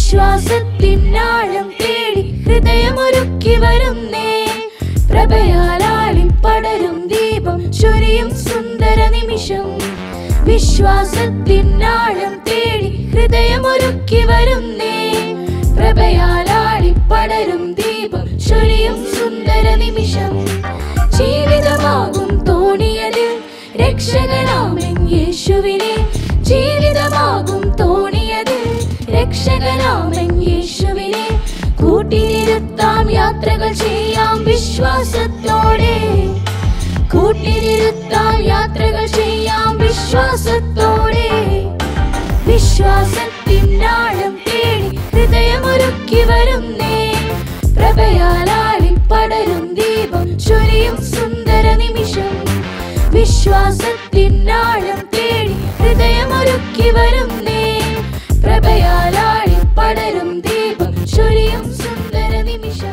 വിശ്വാസത്തിനാഴം തേടി ഹൃദയമൊരുക്കി വരുന്നേ പ്രഭയാലാളി പടരും ദീപം ചൊരിയും സുന്ദര നിമിഷം വിശ്വാസത്തിനാഴം തേടി ഹൃദയമൊരുക്കി വരുന്നേ പ്രഭയാലാളി പടരും ദീപം ചൊരിയും സുന്ദര നിമിഷം ജീവിതമാകും തോണിയത് രക്ഷകനാമൻ യേശുവിനെ ജീവിതമാകും തോണിയത് രക്ഷകനാമൻ യേശുവിനെ കൂട്ടിനിരുത്താം യാത്രകൾ ചെയ്യാം വിശ്വാസത്തോടെ കൂട്ടിനിരുത്താം യാത്രകൾ ചെയ്യാം വിശ്വാസത്തോടെ വിശ്വാസത്തിനാഴം തേടി ഹൃദയമൊരുക്കി വരുന്നേ പ്രഭയാലാളി പടരും ദീപം ചൊരിയും സുന്ദര നിമിഷം വിശ്വാസത്തിനാഴം തേടി ഹൃദയമൊരുക്കി വരുന്നേ പ്രഭയാലാളി പടരും ദീപം ചൊരിയും സുന്ദര നിമിഷം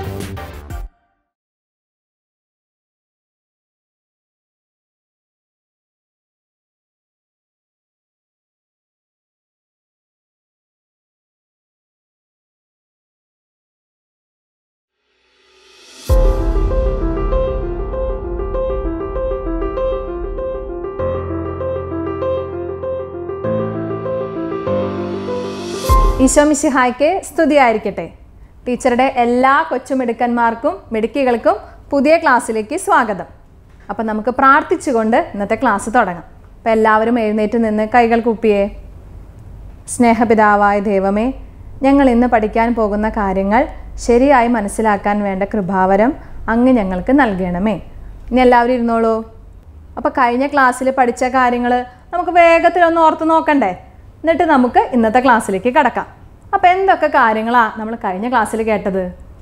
ഈശോ മിശിഹായ്ക്ക് സ്തുതിയായിരിക്കട്ടെ ടീച്ചറുടെ എല്ലാ കൊച്ചുമിടുക്കന്മാർക്കും മിടുക്കികൾക്കും പുതിയ ക്ലാസ്സിലേക്ക് സ്വാഗതം അപ്പം നമുക്ക് പ്രാർത്ഥിച്ചുകൊണ്ട് ഇന്നത്തെ ക്ലാസ് തുടങ്ങാം അപ്പം എല്ലാവരും എഴുന്നേറ്റ് നിന്ന് കൈകൾ കുപ്പിയേ സ്നേഹപിതാവായ ദൈവമേ ഞങ്ങൾ ഇന്ന് പഠിക്കാൻ പോകുന്ന കാര്യങ്ങൾ ശരിയായി മനസ്സിലാക്കാൻ വേണ്ട കൃപാവരം അങ്ങ് ഞങ്ങൾക്ക് നൽകണമേ ഇനി എല്ലാവരും ഇരുന്നോളൂ അപ്പോൾ കഴിഞ്ഞ ക്ലാസ്സിൽ പഠിച്ച കാര്യങ്ങൾ നമുക്ക് വേഗത്തിലൊന്ന് ഓർത്ത് നോക്കണ്ടേ എന്നിട്ട് നമുക്ക് ഇന്നത്തെ ക്ലാസ്സിലേക്ക് കടക്കാം അപ്പോൾ എന്തൊക്കെ കാര്യങ്ങളാണ് നമ്മൾ കഴിഞ്ഞ ക്ലാസ്സിൽ കേട്ടത്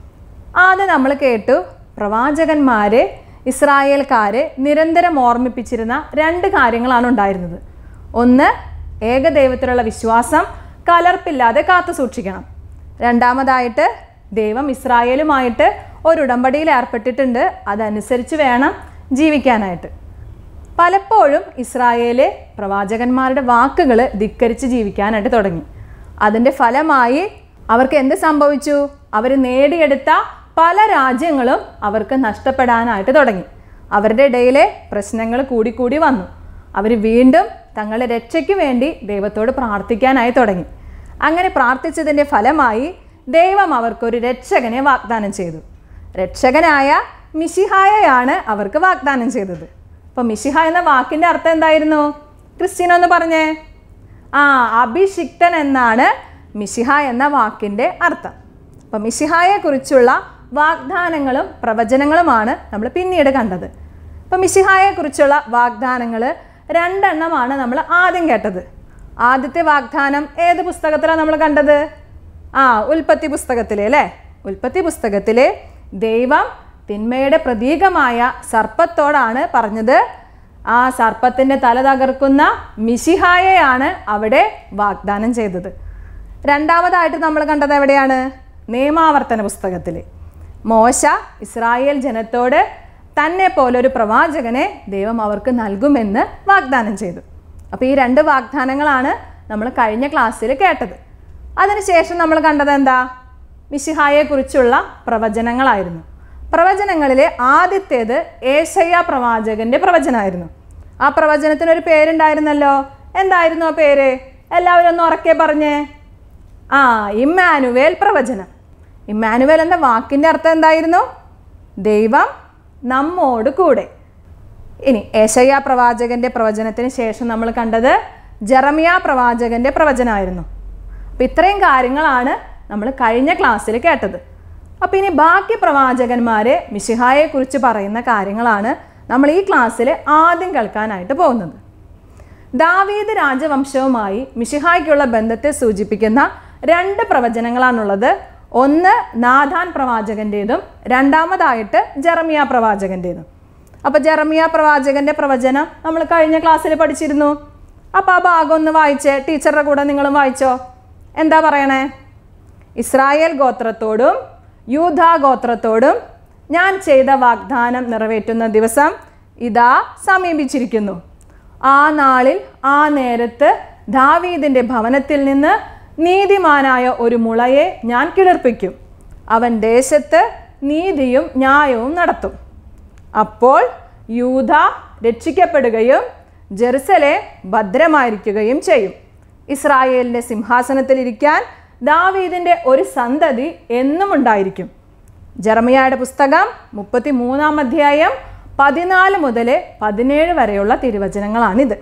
ആദ്യം നമ്മൾ കേട്ടു പ്രവാചകന്മാരെ ഇസ്രായേൽക്കാരെ നിരന്തരം ഓർമ്മിപ്പിച്ചിരുന്ന രണ്ട് കാര്യങ്ങളാണ് ഉണ്ടായിരുന്നത് ഒന്ന് ഏകദൈവത്തിലുള്ള വിശ്വാസം കലർപ്പില്ലാതെ കാത്തു സൂക്ഷിക്കണം രണ്ടാമതായിട്ട് ദൈവം ഇസ്രായേലുമായിട്ട് ഒരു ഉടമ്പടിയിൽ ഏർപ്പെട്ടിട്ടുണ്ട് അതനുസരിച്ച് വേണം ജീവിക്കാനായിട്ട് പലപ്പോഴും ഇസ്രായേല് പ്രവാചകന്മാരുടെ വാക്കുകൾ ധിക്കരിച്ച് ജീവിക്കാനായിട്ട് തുടങ്ങി അതിൻ്റെ ഫലമായി അവർക്ക് എന്ത് സംഭവിച്ചു അവർ നേടിയെടുത്ത പല രാജ്യങ്ങളും അവർക്ക് നഷ്ടപ്പെടാനായിട്ട് തുടങ്ങി അവരുടെ ഇടയിലെ പ്രശ്നങ്ങൾ കൂടിക്കൂടി വന്നു അവർ വീണ്ടും തങ്ങളുടെ രക്ഷയ്ക്ക് വേണ്ടി ദൈവത്തോട് പ്രാർത്ഥിക്കാനായി തുടങ്ങി അങ്ങനെ പ്രാർത്ഥിച്ചതിൻ്റെ ഫലമായി ദൈവം അവർക്കൊരു രക്ഷകനെ വാഗ്ദാനം ചെയ്തു രക്ഷകനായ മിശിഹായയാണ് അവർക്ക് വാഗ്ദാനം ചെയ്തത് അപ്പോൾ മിശിഹ എന്ന വാക്കിൻ്റെ അർത്ഥം എന്തായിരുന്നു ക്രിസ്ത്യൻ ഒന്ന് പറഞ്ഞേ ആ അഭിഷിക്തൻ എന്നാണ് മിശിഹ എന്ന വാക്കിൻ്റെ അർത്ഥം അപ്പം മിശിഹായെക്കുറിച്ചുള്ള വാഗ്ദാനങ്ങളും പ്രവചനങ്ങളുമാണ് നമ്മൾ പിന്നീട് കണ്ടത് അപ്പം മിശിഹായെക്കുറിച്ചുള്ള വാഗ്ദാനങ്ങൾ രണ്ടെണ്ണമാണ് നമ്മൾ ആദ്യം കേട്ടത് ആദ്യത്തെ വാഗ്ദാനം ഏത് പുസ്തകത്തിലാണ് നമ്മൾ കണ്ടത് ആ ഉൽപ്പത്തി പുസ്തകത്തിലെ അല്ലേ ഉൽപ്പത്തി പുസ്തകത്തിലെ ദൈവം തിന്മയുടെ പ്രതീകമായ സർപ്പത്തോടാണ് പറഞ്ഞത് ആ സർപ്പത്തിൻ്റെ തല തകർക്കുന്ന മിശിഹായെയാണ് അവിടെ വാഗ്ദാനം ചെയ്തത് രണ്ടാമതായിട്ട് നമ്മൾ കണ്ടത് എവിടെയാണ് നിയമാവർത്തന പുസ്തകത്തിൽ മോശ ഇസ്രായേൽ ജനത്തോട് തന്നെ പോലൊരു പ്രവാചകനെ ദൈവം അവർക്ക് നൽകുമെന്ന് വാഗ്ദാനം ചെയ്തു അപ്പോൾ ഈ രണ്ട് വാഗ്ദാനങ്ങളാണ് നമ്മൾ കഴിഞ്ഞ ക്ലാസ്സിൽ കേട്ടത് അതിനുശേഷം നമ്മൾ കണ്ടത് എന്താ മിശിഹായെക്കുറിച്ചുള്ള പ്രവചനങ്ങളായിരുന്നു പ്രവചനങ്ങളിലെ ആദ്യത്തേത് ഏഷയ്യ പ്രവാചകന്റെ പ്രവചനമായിരുന്നു ആ പ്രവചനത്തിനൊരു പേരുണ്ടായിരുന്നല്ലോ എന്തായിരുന്നു ആ പേര് എല്ലാവരും ഒന്ന് ഉറക്കെ പറഞ്ഞേ ആ ഇമ്മാനുവേൽ പ്രവചനം ഇമ്മാനുവേൽ എന്ന വാക്കിൻ്റെ അർത്ഥം എന്തായിരുന്നു ദൈവം നമ്മോട് കൂടെ ഇനി ഏഷയ്യ പ്രവാചകന്റെ പ്രവചനത്തിന് ശേഷം നമ്മൾ കണ്ടത് ജെറമിയ പ്രവാചകന്റെ പ്രവചനമായിരുന്നു അപ്പം ഇത്രയും കാര്യങ്ങളാണ് നമ്മൾ കഴിഞ്ഞ ക്ലാസ്സിൽ കേട്ടത് അപ്പം ഇനി ബാക്കി പ്രവാചകന്മാരെ മിശിഹായെക്കുറിച്ച് പറയുന്ന കാര്യങ്ങളാണ് നമ്മൾ ഈ ക്ലാസ്സിൽ ആദ്യം കേൾക്കാനായിട്ട് പോകുന്നത് ദാവീദ് രാജവംശവുമായി മിശിഹായ്ക്കുള്ള ബന്ധത്തെ സൂചിപ്പിക്കുന്ന രണ്ട് പ്രവചനങ്ങളാണുള്ളത് ഒന്ന് നാഥാൻ പ്രവാചകൻ്റേതും രണ്ടാമതായിട്ട് ജെറമിയ പ്രവാചകൻ്റേതും അപ്പോൾ ജെറമിയ പ്രവാചകൻ്റെ പ്രവചനം നമ്മൾ കഴിഞ്ഞ ക്ലാസ്സിൽ പഠിച്ചിരുന്നു അപ്പോൾ ആ ഭാഗം ഒന്ന് വായിച്ച് ടീച്ചറുടെ കൂടെ നിങ്ങളും വായിച്ചോ എന്താ പറയണേ ഇസ്രായേൽ ഗോത്രത്തോടും യൂധ ഗോത്രത്തോടും ഞാൻ ചെയ്ത വാഗ്ദാനം നിറവേറ്റുന്ന ദിവസം ഇതാ സമീപിച്ചിരിക്കുന്നു ആ നാളിൽ ആ നേരത്ത് ദാവീദിൻ്റെ ഭവനത്തിൽ നിന്ന് നീതിമാനായ ഒരു മുളയെ ഞാൻ കിളിർപ്പിക്കും അവൻ ദേശത്ത് നീതിയും ന്യായവും നടത്തും അപ്പോൾ യൂത രക്ഷിക്കപ്പെടുകയും ജെറുസലേം ഭദ്രമായിരിക്കുകയും ചെയ്യും ഇസ്രായേലിൻ്റെ സിംഹാസനത്തിലിരിക്കാൻ ദാവീദിൻ്റെ ഒരു സന്തതി എന്നും ഉണ്ടായിരിക്കും ജർമിയായുടെ പുസ്തകം മുപ്പത്തി മൂന്നാം അധ്യായം പതിനാല് മുതൽ പതിനേഴ് വരെയുള്ള തിരുവചനങ്ങളാണിത്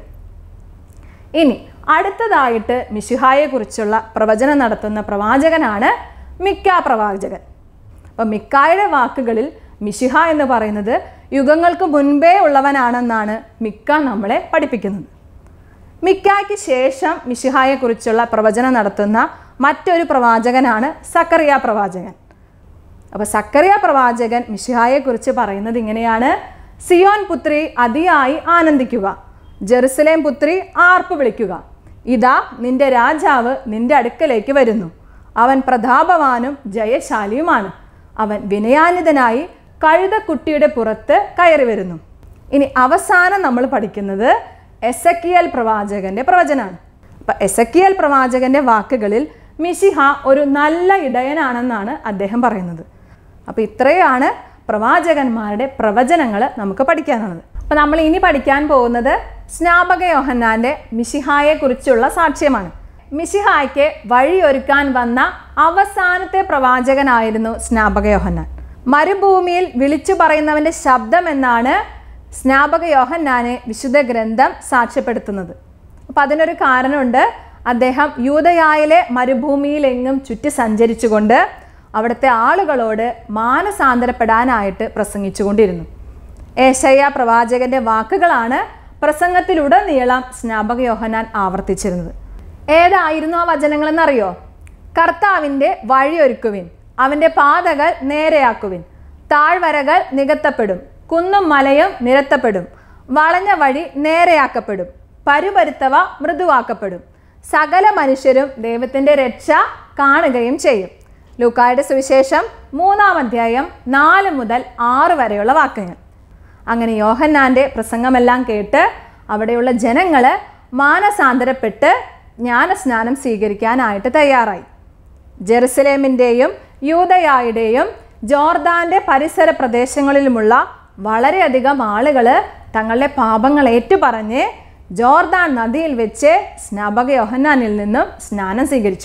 ഇനി അടുത്തതായിട്ട് മിശിഹായെക്കുറിച്ചുള്ള പ്രവചനം നടത്തുന്ന പ്രവാചകനാണ് മിക്ക പ്രവാചകൻ അപ്പം മിക്കായുടെ വാക്കുകളിൽ മിശിഹ എന്ന് പറയുന്നത് യുഗങ്ങൾക്ക് മുൻപേ ഉള്ളവനാണെന്നാണ് മിക്ക നമ്മളെ പഠിപ്പിക്കുന്നത് മിക്കായ്ക്ക് ശേഷം മിശിഹായെക്കുറിച്ചുള്ള പ്രവചനം നടത്തുന്ന മറ്റൊരു പ്രവാചകനാണ് സക്കറിയ പ്രവാചകൻ അപ്പോൾ സക്കറിയ പ്രവാചകൻ മിശിഹായെക്കുറിച്ച് പറയുന്നത് ഇങ്ങനെയാണ് സിയോൻ പുത്രി അതിയായി ആനന്ദിക്കുക ജെറുസലേം പുത്രി ആർപ്പ് വിളിക്കുക ഇതാ നിന്റെ രാജാവ് നിന്റെ അടുക്കലേക്ക് വരുന്നു അവൻ പ്രതാപവാനും ജയശാലിയുമാണ് അവൻ വിനയാനിതനായി കഴുതക്കുട്ടിയുടെ പുറത്ത് കയറി വരുന്നു ഇനി അവസാനം നമ്മൾ പഠിക്കുന്നത് എസക്കിയൽ പ്രവാചകന്റെ പ്രവചനാണ് അപ്പം എസക്കിയൽ പ്രവാചകന്റെ വാക്കുകളിൽ മിശിഹ ഒരു നല്ല ഇടയനാണെന്നാണ് അദ്ദേഹം പറയുന്നത് അപ്പോൾ ഇത്രയാണ് പ്രവാചകന്മാരുടെ പ്രവചനങ്ങൾ നമുക്ക് പഠിക്കാനുള്ളത് അപ്പോൾ നമ്മൾ ഇനി പഠിക്കാൻ പോകുന്നത് സ്നാപക യോഹന്നാൻ്റെ മിശിഹായെക്കുറിച്ചുള്ള സാക്ഷ്യമാണ് മിശിഹായ്ക്ക് വഴിയൊരുക്കാൻ വന്ന അവസാനത്തെ പ്രവാചകനായിരുന്നു സ്നാപക യോഹന്നാൻ മരുഭൂമിയിൽ വിളിച്ചു പറയുന്നവൻ്റെ ശബ്ദം എന്നാണ് സ്നാപക യോഹന്നാനെ വിശുദ്ധ ഗ്രന്ഥം സാക്ഷ്യപ്പെടുത്തുന്നത് അപ്പം അതിനൊരു കാരണമുണ്ട് അദ്ദേഹം യൂതയായിലെ മരുഭൂമിയിലെങ്ങും ചുറ്റി സഞ്ചരിച്ചുകൊണ്ട് അവിടുത്തെ ആളുകളോട് മാനസാന്തരപ്പെടാനായിട്ട് പ്രസംഗിച്ചുകൊണ്ടിരുന്നു ഏശയ്യ പ്രവാചകന്റെ വാക്കുകളാണ് പ്രസംഗത്തിലുടനീളം സ്നാപക യോഹനാൻ ആവർത്തിച്ചിരുന്നത് ഏതായിരുന്നു ആ വചനങ്ങളെന്നറിയോ കർത്താവിൻ്റെ വഴിയൊരുക്കുവിൻ അവൻ്റെ പാതകൾ നേരെയാക്കുവിൻ താഴ്വരകൾ നികത്തപ്പെടും കുന്നും മലയും നിരത്തപ്പെടും വളഞ്ഞ വഴി നേരെയാക്കപ്പെടും പരുപരുത്തവ മൃദുവാക്കപ്പെടും സകല മനുഷ്യരും ദൈവത്തിൻ്റെ രക്ഷ കാണുകയും ചെയ്യും ലൂക്കായുടെ സുവിശേഷം മൂന്നാം അധ്യായം നാല് മുതൽ ആറ് വരെയുള്ള വാക്യങ്ങൾ അങ്ങനെ യോഹന്നാൻ്റെ പ്രസംഗമെല്ലാം കേട്ട് അവിടെയുള്ള ജനങ്ങൾ മാനസാന്തരപ്പെട്ട് ജ്ഞാനസ്നാനം സ്വീകരിക്കാനായിട്ട് തയ്യാറായി ജെറുസലേമിൻ്റെയും യൂതയായുടെയും ജോർദാൻ്റെ പരിസര പ്രദേശങ്ങളിലുമുള്ള വളരെയധികം ആളുകൾ തങ്ങളുടെ പാപങ്ങൾ ഏറ്റുപറഞ്ഞ് ജോർദാൻ നദിയിൽ വെച്ച് സ്നാപക യോഹന്നാനിൽ നിന്നും സ്നാനം സ്വീകരിച്ചു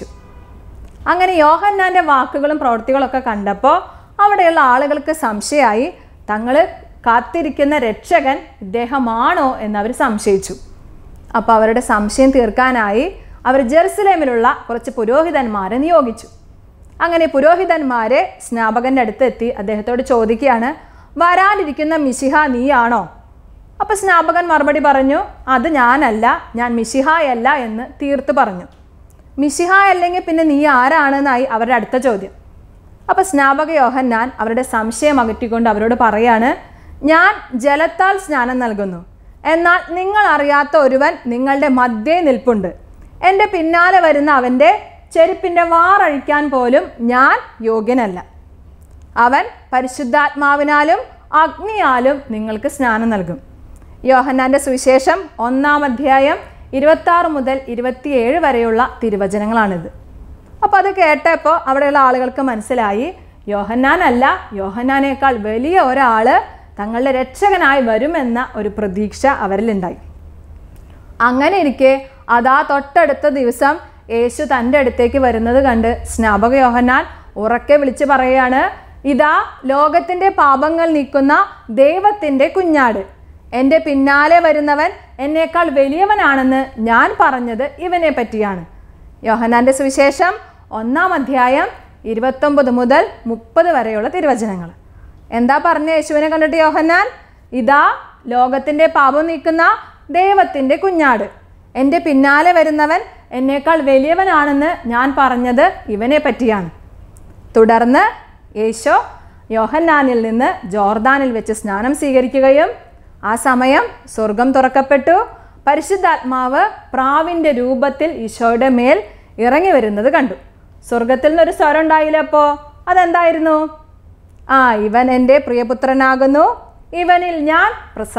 അങ്ങനെ യോഹന്നാൻ്റെ വാക്കുകളും പ്രവൃത്തികളൊക്കെ കണ്ടപ്പോൾ അവിടെയുള്ള ആളുകൾക്ക് സംശയമായി തങ്ങൾ കാത്തിരിക്കുന്ന രക്ഷകൻ ഇദ്ദേഹമാണോ എന്നവർ സംശയിച്ചു അപ്പോൾ അവരുടെ സംശയം തീർക്കാനായി അവർ ജെറുസലേമിലുള്ള കുറച്ച് പുരോഹിതന്മാരെ നിയോഗിച്ചു അങ്ങനെ പുരോഹിതന്മാരെ സ്നാപകൻ്റെ അടുത്ത് എത്തി അദ്ദേഹത്തോട് ചോദിക്കുകയാണ് വരാനിരിക്കുന്ന മിശിഹ നീയാണോ അപ്പോൾ സ്നാപകൻ മറുപടി പറഞ്ഞു അത് ഞാനല്ല ഞാൻ മിശിഹായല്ല എന്ന് തീർത്ത് പറഞ്ഞു മിശിഹ അല്ലെങ്കിൽ പിന്നെ നീ ആരാണെന്നായി അവരുടെ അടുത്ത ചോദ്യം അപ്പോൾ സ്നാപക യോഹന്നാൻ അവരുടെ സംശയം അകറ്റിക്കൊണ്ട് അവരോട് പറയാണ് ഞാൻ ജലത്താൽ സ്നാനം നൽകുന്നു എന്നാൽ നിങ്ങൾ അറിയാത്ത ഒരുവൻ നിങ്ങളുടെ മധ്യേ നിൽപ്പുണ്ട് എൻ്റെ പിന്നാലെ വരുന്ന അവൻ്റെ ചെരുപ്പിൻ്റെ വാറഴിക്കാൻ പോലും ഞാൻ യോഗ്യനല്ല അവൻ പരിശുദ്ധാത്മാവിനാലും അഗ്നിയാലും നിങ്ങൾക്ക് സ്നാനം നൽകും യോഹന്നാൻ്റെ സുവിശേഷം ഒന്നാം അധ്യായം ഇരുപത്താറ് മുതൽ ഇരുപത്തിയേഴ് വരെയുള്ള തിരുവചനങ്ങളാണിത് അപ്പോൾ അത് കേട്ടപ്പോൾ അവിടെയുള്ള ആളുകൾക്ക് മനസ്സിലായി യോഹന്നാനല്ല യോഹന്നാനേക്കാൾ വലിയ ഒരാൾ തങ്ങളുടെ രക്ഷകനായി വരുമെന്ന ഒരു പ്രതീക്ഷ അവരിലുണ്ടായി അങ്ങനെ ഇരിക്കെ അതാ തൊട്ടടുത്ത ദിവസം യേശു തൻ്റെ അടുത്തേക്ക് വരുന്നത് കണ്ട് സ്നാപക യോഹന്നാൻ ഉറക്കെ വിളിച്ചു പറയുകയാണ് ഇതാ ലോകത്തിൻ്റെ പാപങ്ങൾ നീക്കുന്ന ദൈവത്തിൻ്റെ കുഞ്ഞാട് എൻ്റെ പിന്നാലെ വരുന്നവൻ എന്നേക്കാൾ വലിയവനാണെന്ന് ഞാൻ പറഞ്ഞത് ഇവനെ പറ്റിയാണ് യോഹന്നാൻ്റെ സുവിശേഷം ഒന്നാം അധ്യായം ഇരുപത്തൊമ്പത് മുതൽ മുപ്പത് വരെയുള്ള തിരുവചനങ്ങൾ എന്താ പറഞ്ഞ യേശുവിനെ കണ്ടിട്ട് യോഹന്നാൻ ഇതാ ലോകത്തിൻ്റെ പാപം നീക്കുന്ന ദൈവത്തിൻ്റെ കുഞ്ഞാട് എൻ്റെ പിന്നാലെ വരുന്നവൻ എന്നേക്കാൾ വലിയവനാണെന്ന് ഞാൻ പറഞ്ഞത് ഇവനെ പറ്റിയാണ് തുടർന്ന് യേശോ യോഹന്നാനിൽ നിന്ന് ജോർദാനിൽ വെച്ച് സ്നാനം സ്വീകരിക്കുകയും ആ സമയം സ്വർഗം തുറക്കപ്പെട്ടു പരിശുദ്ധാത്മാവ് പ്രാവിൻ്റെ രൂപത്തിൽ ഈശോയുടെ മേൽ ഇറങ്ങി വരുന്നത് കണ്ടു സ്വർഗത്തിൽ നിന്നൊരു സ്വരം ഉണ്ടായില്ല അപ്പോൾ അതെന്തായിരുന്നു ആ ഇവൻ എൻ്റെ പ്രിയപുത്രനാകുന്നു ഇവനിൽ ഞാൻ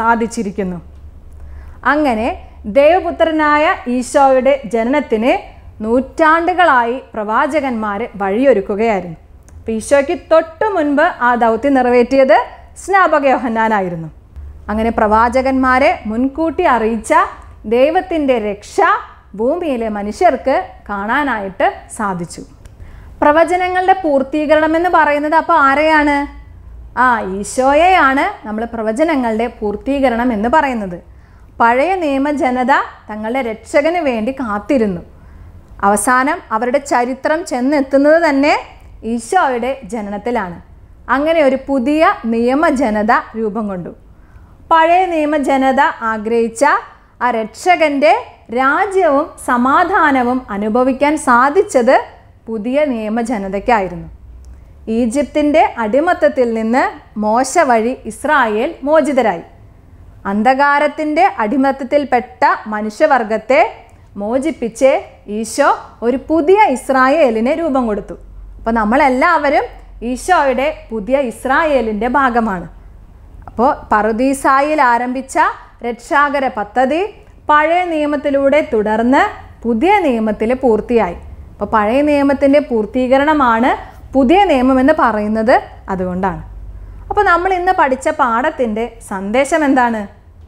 പ്രസാദിച്ചിരിക്കുന്നു അങ്ങനെ ദേവപുത്രനായ ഈശോയുടെ ജനനത്തിന് നൂറ്റാണ്ടുകളായി പ്രവാചകന്മാർ വഴിയൊരുക്കുകയായിരുന്നു അപ്പോൾ ഈശോയ്ക്ക് തൊട്ടു മുൻപ് ആ ദൗത്യം നിറവേറ്റിയത് സ്നാപക യോഹന്നാനായിരുന്നു അങ്ങനെ പ്രവാചകന്മാരെ മുൻകൂട്ടി അറിയിച്ച ദൈവത്തിൻ്റെ രക്ഷ ഭൂമിയിലെ മനുഷ്യർക്ക് കാണാനായിട്ട് സാധിച്ചു പ്രവചനങ്ങളുടെ പൂർത്തീകരണം എന്ന് പറയുന്നത് അപ്പോൾ ആരെയാണ് ആ ഈശോയെയാണ് നമ്മൾ പ്രവചനങ്ങളുടെ പൂർത്തീകരണം എന്ന് പറയുന്നത് പഴയ നിയമ ജനത തങ്ങളുടെ രക്ഷകന് വേണ്ടി കാത്തിരുന്നു അവസാനം അവരുടെ ചരിത്രം ചെന്നെത്തുന്നത് തന്നെ ഈശോയുടെ ജനനത്തിലാണ് അങ്ങനെ ഒരു പുതിയ നിയമജനത രൂപം കൊണ്ടു പഴയ നിയമജനത ആഗ്രഹിച്ച ആ രക്ഷകന്റെ രാജ്യവും സമാധാനവും അനുഭവിക്കാൻ സാധിച്ചത് പുതിയ നിയമജനതയ്ക്കായിരുന്നു ഈജിപ്തിൻ്റെ അടിമത്തത്തിൽ നിന്ന് മോശ വഴി ഇസ്രായേൽ മോചിതരായി അന്ധകാരത്തിൻ്റെ അടിമത്തത്തിൽപ്പെട്ട മനുഷ്യവർഗത്തെ മോചിപ്പിച്ച് ഈശോ ഒരു പുതിയ ഇസ്രായേലിന് രൂപം കൊടുത്തു അപ്പോൾ നമ്മളെല്ലാവരും ഈശോയുടെ പുതിയ ഇസ്രായേലിൻ്റെ ഭാഗമാണ് അപ്പോൾ പറുദീസായിൽ ആരംഭിച്ച രക്ഷാകര പദ്ധതി പഴയ നിയമത്തിലൂടെ തുടർന്ന് പുതിയ നിയമത്തിൽ പൂർത്തിയായി അപ്പോൾ പഴയ നിയമത്തിൻ്റെ പൂർത്തീകരണമാണ് പുതിയ നിയമം എന്ന് പറയുന്നത് അതുകൊണ്ടാണ് അപ്പോൾ നമ്മൾ ഇന്ന് പഠിച്ച പാഠത്തിൻ്റെ സന്ദേശം എന്താണ്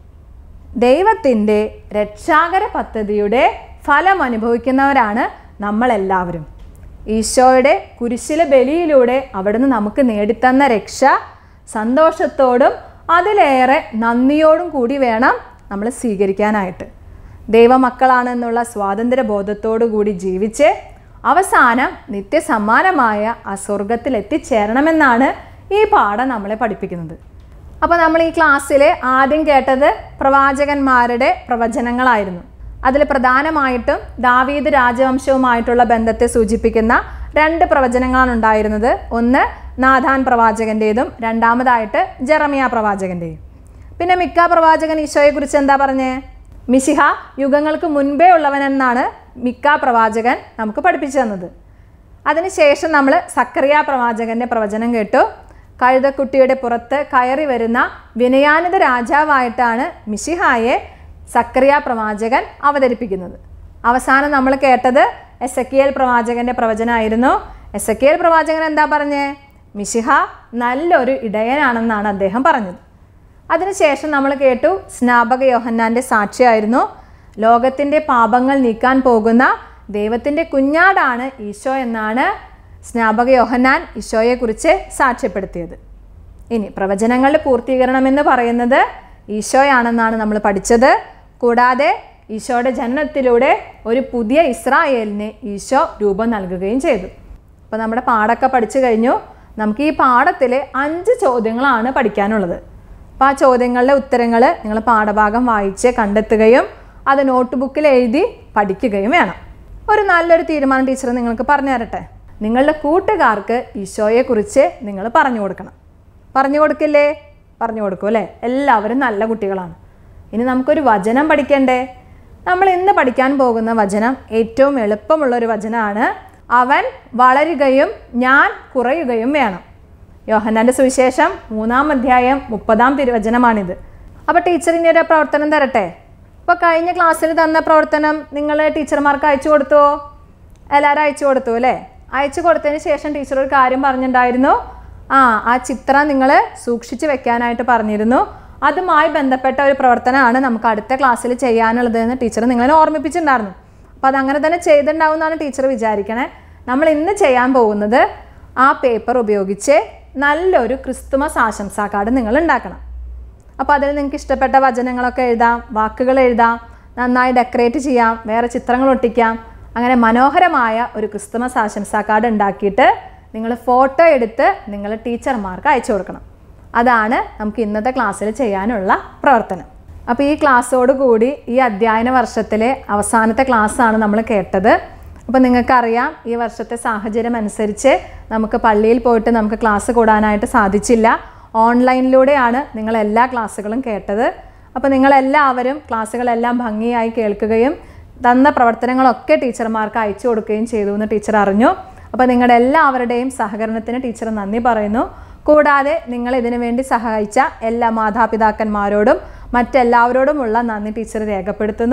ദൈവത്തിൻ്റെ രക്ഷാകര പദ്ധതിയുടെ ഫലം അനുഭവിക്കുന്നവരാണ് നമ്മളെല്ലാവരും ഈശോയുടെ കുരിശിലെ ബലിയിലൂടെ അവിടുന്ന് നമുക്ക് നേടിത്തന്ന രക്ഷ സന്തോഷത്തോടും അതിലേറെ നന്ദിയോടും കൂടി വേണം നമ്മൾ സ്വീകരിക്കാനായിട്ട് ദൈവമക്കളാണെന്നുള്ള സ്വാതന്ത്ര്യ ബോധത്തോടു കൂടി ജീവിച്ച് അവസാനം നിത്യസമ്മാനമായ ആ സ്വർഗത്തിൽ എത്തിച്ചേരണമെന്നാണ് ഈ പാഠം നമ്മളെ പഠിപ്പിക്കുന്നത് അപ്പോൾ നമ്മൾ ഈ ക്ലാസ്സിൽ ആദ്യം കേട്ടത് പ്രവാചകന്മാരുടെ പ്രവചനങ്ങളായിരുന്നു അതിൽ പ്രധാനമായിട്ടും ദാവീദ് രാജവംശവുമായിട്ടുള്ള ബന്ധത്തെ സൂചിപ്പിക്കുന്ന രണ്ട് പ്രവചനങ്ങളാണ് ഉണ്ടായിരുന്നത് ഒന്ന് നാഥാൻ പ്രവാചകൻ്റേതും രണ്ടാമതായിട്ട് ജെറമിയ പ്രവാചകൻ്റെയും പിന്നെ മിക്ക പ്രവാചകൻ ഈശോയെക്കുറിച്ച് എന്താ പറഞ്ഞേ മിശിഹ യുഗങ്ങൾക്ക് മുൻപേ ഉള്ളവനെന്നാണ് മിക്ക പ്രവാചകൻ നമുക്ക് പഠിപ്പിച്ചു തന്നത് അതിനുശേഷം നമ്മൾ സക്കറിയ പ്രവാചകന്റെ പ്രവചനം കേട്ടു കഴുതക്കുട്ടിയുടെ പുറത്ത് കയറി വരുന്ന വിനയാനിത രാജാവായിട്ടാണ് മിശിഹായെ സക്കറിയ പ്രവാചകൻ അവതരിപ്പിക്കുന്നത് അവസാനം നമ്മൾ കേട്ടത് എസ് എ പ്രവാചകന്റെ പ്രവചനമായിരുന്നു എസ് എ പ്രവാചകൻ എന്താ പറഞ്ഞേ മിശിഹ നല്ലൊരു ഇടയനാണെന്നാണ് അദ്ദേഹം പറഞ്ഞത് അതിനുശേഷം നമ്മൾ കേട്ടു സ്നാപക യോഹന്നാൻ്റെ സാക്ഷിയായിരുന്നു ലോകത്തിൻ്റെ പാപങ്ങൾ നീക്കാൻ പോകുന്ന ദൈവത്തിൻ്റെ കുഞ്ഞാടാണ് ഈശോ എന്നാണ് സ്നാപക യോഹന്നാൻ ഈശോയെക്കുറിച്ച് സാക്ഷ്യപ്പെടുത്തിയത് ഇനി പ്രവചനങ്ങളുടെ പൂർത്തീകരണം എന്ന് പറയുന്നത് ഈശോയാണെന്നാണ് നമ്മൾ പഠിച്ചത് കൂടാതെ ഈശോയുടെ ജനനത്തിലൂടെ ഒരു പുതിയ ഇസ്രായേലിന് ഈശോ രൂപം നൽകുകയും ചെയ്തു അപ്പോൾ നമ്മുടെ പാഠമൊക്കെ പഠിച്ചു കഴിഞ്ഞു നമുക്ക് ഈ പാഠത്തിൽ അഞ്ച് ചോദ്യങ്ങളാണ് പഠിക്കാനുള്ളത് അപ്പോൾ ആ ചോദ്യങ്ങളുടെ ഉത്തരങ്ങൾ നിങ്ങൾ പാഠഭാഗം വായിച്ച് കണ്ടെത്തുകയും അത് നോട്ട് ബുക്കിൽ എഴുതി പഠിക്കുകയും വേണം ഒരു നല്ലൊരു തീരുമാനം ടീച്ചർ നിങ്ങൾക്ക് പറഞ്ഞു തരട്ടെ നിങ്ങളുടെ കൂട്ടുകാർക്ക് ഈശോയെക്കുറിച്ച് നിങ്ങൾ പറഞ്ഞു കൊടുക്കണം പറഞ്ഞു കൊടുക്കില്ലേ പറഞ്ഞു കൊടുക്കും അല്ലേ എല്ലാവരും നല്ല കുട്ടികളാണ് ഇനി നമുക്കൊരു വചനം പഠിക്കണ്ടേ നമ്മൾ ഇന്ന് പഠിക്കാൻ പോകുന്ന വചനം ഏറ്റവും എളുപ്പമുള്ള ഒരു വചനമാണ് അവൻ വളരുകയും ഞാൻ കുറയുകയും വേണം യോഹന്നാൻ്റെ സുവിശേഷം മൂന്നാം അധ്യായം മുപ്പതാം തിരുവചനമാണിത് അപ്പോൾ ടീച്ചറിൻ്റെ ഒരു പ്രവർത്തനം തരട്ടെ അപ്പോൾ കഴിഞ്ഞ ക്ലാസ്സിൽ തന്ന പ്രവർത്തനം നിങ്ങൾ ടീച്ചർമാർക്ക് അയച്ചു കൊടുത്തുവോ എല്ലാവരും അയച്ചു കൊടുത്തു അല്ലേ അയച്ചു കൊടുത്തതിന് ശേഷം ടീച്ചർ ഒരു കാര്യം പറഞ്ഞിട്ടുണ്ടായിരുന്നു ആ ആ ചിത്രം നിങ്ങൾ സൂക്ഷിച്ച് വെക്കാനായിട്ട് പറഞ്ഞിരുന്നു അതുമായി ബന്ധപ്പെട്ട ഒരു പ്രവർത്തനമാണ് നമുക്ക് അടുത്ത ക്ലാസ്സിൽ ചെയ്യാനുള്ളത് എന്ന് ടീച്ചർ നിങ്ങളെ ഓർമ്മിപ്പിച്ചിട്ടുണ്ടായിരുന്നു അപ്പോൾ അതങ്ങനെ തന്നെ ചെയ്തിട്ടുണ്ടാവും എന്നാണ് ടീച്ചർ വിചാരിക്കണേ നമ്മൾ ഇന്ന് ചെയ്യാൻ പോകുന്നത് ആ പേപ്പർ ഉപയോഗിച്ച് നല്ലൊരു ക്രിസ്തുമസ് ആശംസാ കാർഡ് നിങ്ങൾ ഉണ്ടാക്കണം അപ്പോൾ അതിൽ നിങ്ങൾക്ക് ഇഷ്ടപ്പെട്ട വചനങ്ങളൊക്കെ എഴുതാം വാക്കുകൾ എഴുതാം നന്നായി ഡെക്കറേറ്റ് ചെയ്യാം വേറെ ചിത്രങ്ങൾ ഒട്ടിക്കാം അങ്ങനെ മനോഹരമായ ഒരു ക്രിസ്തുമസ് ആശംസാ കാർഡ് ഉണ്ടാക്കിയിട്ട് നിങ്ങൾ ഫോട്ടോ എടുത്ത് നിങ്ങൾ ടീച്ചർമാർക്ക് അയച്ചു കൊടുക്കണം അതാണ് നമുക്ക് ഇന്നത്തെ ക്ലാസ്സിൽ ചെയ്യാനുള്ള പ്രവർത്തനം അപ്പോൾ ഈ ക്ലാസ്സോട് കൂടി ഈ അധ്യയന വർഷത്തിലെ അവസാനത്തെ ക്ലാസ്സാണ് നമ്മൾ കേട്ടത് അപ്പോൾ നിങ്ങൾക്കറിയാം ഈ വർഷത്തെ സാഹചര്യം അനുസരിച്ച് നമുക്ക് പള്ളിയിൽ പോയിട്ട് നമുക്ക് ക്ലാസ് കൂടാനായിട്ട് സാധിച്ചില്ല ഓൺലൈനിലൂടെയാണ് നിങ്ങൾ എല്ലാ ക്ലാസ്സുകളും കേട്ടത് അപ്പോൾ നിങ്ങളെല്ലാവരും ക്ലാസ്സുകളെല്ലാം ഭംഗിയായി കേൾക്കുകയും തന്ന പ്രവർത്തനങ്ങളൊക്കെ ടീച്ചർമാർക്ക് അയച്ചു കൊടുക്കുകയും ചെയ്തു എന്ന് ടീച്ചർ അറിഞ്ഞു അപ്പോൾ നിങ്ങളുടെ എല്ലാവരുടെയും സഹകരണത്തിന് ടീച്ചർ നന്ദി പറയുന്നു കൂടാതെ നിങ്ങൾ ഇതിനു വേണ്ടി സഹായിച്ച എല്ലാ മാതാപിതാക്കന്മാരോടും മറ്റെല്ലാവരോടുമുള്ള നന്ദി ടീച്ചർ രേഖപ്പെടുത്തുന്നു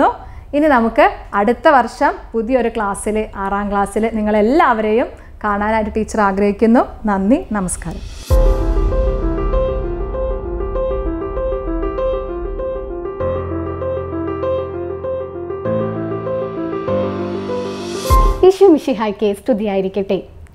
ഇനി നമുക്ക് അടുത്ത വർഷം പുതിയൊരു ക്ലാസ്സിൽ ആറാം ക്ലാസ്സിൽ നിങ്ങളെല്ലാവരെയും കാണാനായിട്ട് ടീച്ചർ ആഗ്രഹിക്കുന്നു നന്ദി നമസ്കാരം ഈശോ മിഷിഹായ്ക്ക് സ്തുതിയായിരിക്കട്ടെ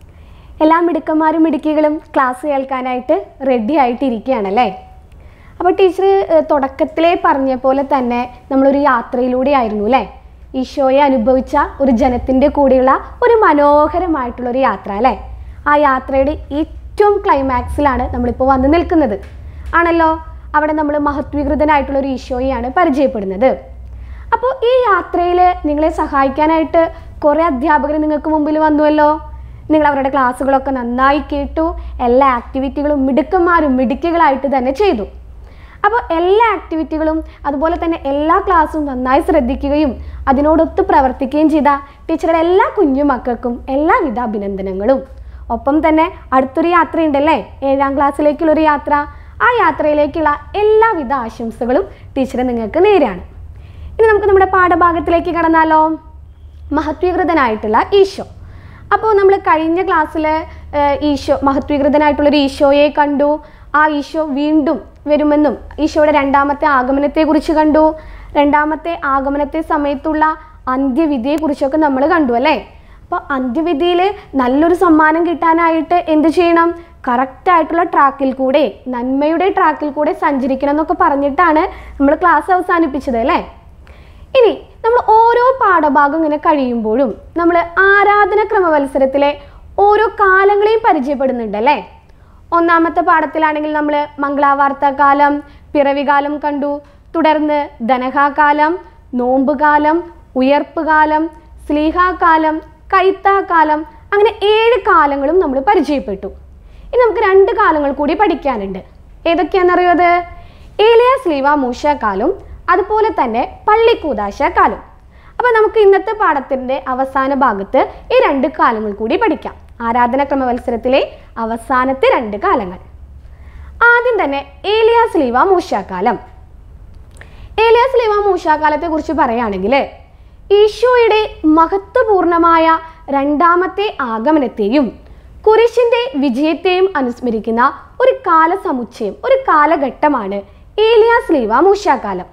എല്ലാ മിടുക്കന്മാരും മിടുക്കികളും ക്ലാസ് കേൾക്കാനായിട്ട് റെഡി ആയിട്ടിരിക്കുകയാണല്ലേ അപ്പോൾ ടീച്ചർ ഏഹ്, തുടക്കത്തിലേ പറഞ്ഞ പോലെ തന്നെ നമ്മളൊരു യാത്രയിലൂടെ ആയിരുന്നു അല്ലേ ഈശോയെ അനുഭവിച്ച ഒരു ജനത്തിൻ്റെ കൂടെയുള്ള ഒരു മനോഹരമായിട്ടുള്ള ഒരു യാത്ര അല്ലേ ആ യാത്രയുടെ ഏറ്റവും ക്ലൈമാക്സിലാണ് നമ്മളിപ്പോൾ വന്ന് നിൽക്കുന്നത് ആണല്ലോ അവിടെ നമ്മൾ മഹത്വീകൃതനായിട്ടുള്ള ഒരു ഈശോയെയാണ് പരിചയപ്പെടുന്നത് അപ്പോൾ ഈ യാത്രയിൽ നിങ്ങളെ സഹായിക്കാനായിട്ട് കുറേ അധ്യാപകർ നിങ്ങൾക്ക് മുമ്പിൽ വന്നുവല്ലോ നിങ്ങൾ അവരുടെ ക്ലാസ്സുകളൊക്കെ നന്നായി കേട്ടു എല്ലാ ആക്ടിവിറ്റികളും മിടുക്കന്മാരും മിടുക്കികളായിട്ട് തന്നെ ചെയ്തു അപ്പോൾ എല്ലാ ആക്ടിവിറ്റികളും അതുപോലെ തന്നെ എല്ലാ ക്ലാസ്സും നന്നായി ശ്രദ്ധിക്കുകയും അതിനോടൊത്ത് പ്രവർത്തിക്കുകയും ചെയ്ത ടീച്ചറുടെ എല്ലാ കുഞ്ഞു മക്കൾക്കും എല്ലാവിധ അഭിനന്ദനങ്ങളും ഒപ്പം തന്നെ അടുത്തൊരു യാത്രയുണ്ടല്ലേ ഏഴാം ക്ലാസ്സിലേക്കുള്ളൊരു യാത്ര ആ യാത്രയിലേക്കുള്ള എല്ലാവിധ ആശംസകളും ടീച്ചർ നിങ്ങൾക്ക് നേരെയാണ് ഇനി നമുക്ക് നമ്മുടെ പാഠഭാഗത്തിലേക്ക് കടന്നാലോ മഹത്വീകൃതനായിട്ടുള്ള ഈശോ അപ്പോൾ നമ്മൾ കഴിഞ്ഞ ക്ലാസ്സിൽ ഈശോ മഹത്വീകൃതനായിട്ടുള്ളൊരു ഈശോയെ കണ്ടു ആ ഈശോ വീണ്ടും വരുമെന്നും ഈശോയുടെ രണ്ടാമത്തെ ആഗമനത്തെക്കുറിച്ച് കണ്ടു രണ്ടാമത്തെ ആഗമനത്തെ സമയത്തുള്ള അന്ത്യവിധിയെക്കുറിച്ചൊക്കെ നമ്മൾ കണ്ടു അല്ലേ അപ്പോൾ അന്ത്യവിധിയിൽ നല്ലൊരു സമ്മാനം കിട്ടാനായിട്ട് എന്ത് ചെയ്യണം കറക്റ്റായിട്ടുള്ള ട്രാക്കിൽ കൂടെ നന്മയുടെ ട്രാക്കിൽ കൂടെ സഞ്ചരിക്കണം എന്നൊക്കെ പറഞ്ഞിട്ടാണ് നമ്മൾ ക്ലാസ് അവസാനിപ്പിച്ചത് അല്ലേ ഇനി നമ്മൾ ഓരോ പാഠഭാഗം ഇങ്ങനെ കഴിയുമ്പോഴും നമ്മൾ ആരാധന ക്രമവത്സരത്തിലെ ഓരോ കാലങ്ങളെയും പരിചയപ്പെടുന്നുണ്ട് അല്ലേ ഒന്നാമത്തെ പാഠത്തിലാണെങ്കിൽ നമ്മൾ മംഗളാവാർത്ത കാലം പിറവികാലം കണ്ടു തുടർന്ന് ധനഹാകാലം നോമ്പുകാലം ഉയർപ്പുകാലം സ്ലീഹാകാലം കൈത്താക്കാലം അങ്ങനെ ഏഴ് കാലങ്ങളും നമ്മൾ പരിചയപ്പെട്ടു ഇനി നമുക്ക് രണ്ട് കാലങ്ങൾ കൂടി പഠിക്കാനുണ്ട് ഏതൊക്കെയാണെന്നറിയോ അത് ഏലിയ സ്ലീവ മൂശക്കാലും അതുപോലെ തന്നെ പള്ളിക്കൂതാശ കാലം അപ്പോൾ നമുക്ക് ഇന്നത്തെ പാഠത്തിൻ്റെ അവസാന ഭാഗത്ത് ഈ രണ്ട് കാലങ്ങൾ കൂടി പഠിക്കാം ആരാധന ക്രമവത്സരത്തിലെ അവസാനത്തെ രണ്ട് കാലങ്ങൾ ആദ്യം തന്നെ ഏലിയ സ്ലീവ മൂശാക്കാലം ഏലിയാസ് ലിവ മൂശാകാലത്തെ കുറിച്ച് പറയുകയാണെങ്കിൽ ഈശോയുടെ മഹത്വപൂർണമായ രണ്ടാമത്തെ ആഗമനത്തെയും കുരിശിന്റെ വിജയത്തെയും അനുസ്മരിക്കുന്ന ഒരു കാലസമുച്ചയം ഒരു കാലഘട്ടമാണ് ഏലിയാസ് ലീവ മൂശാകാലം